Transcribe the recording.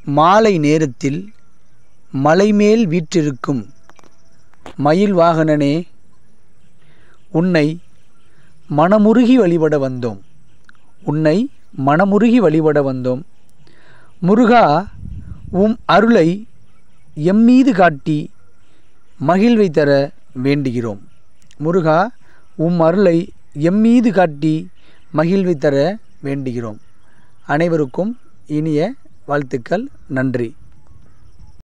மாலை நேரத்தில் மலைமேல் வீற்றிருக்கும் மயில் வாகனனே உன்னை மனமுருகி வழிபட வந்தோம் உன்னை மனமுருகி வழிபட வந்தோம் முருகா உம் அருளை எம்மீது காட்டி மகிழ்வை தர வேண்டுகிறோம் முருகா உம் அருளை எம்மீது காட்டி மகிழ்வை தர வேண்டுகிறோம் அனைவருக்கும் இனிய வாழ்த்துக்கள் நன்றி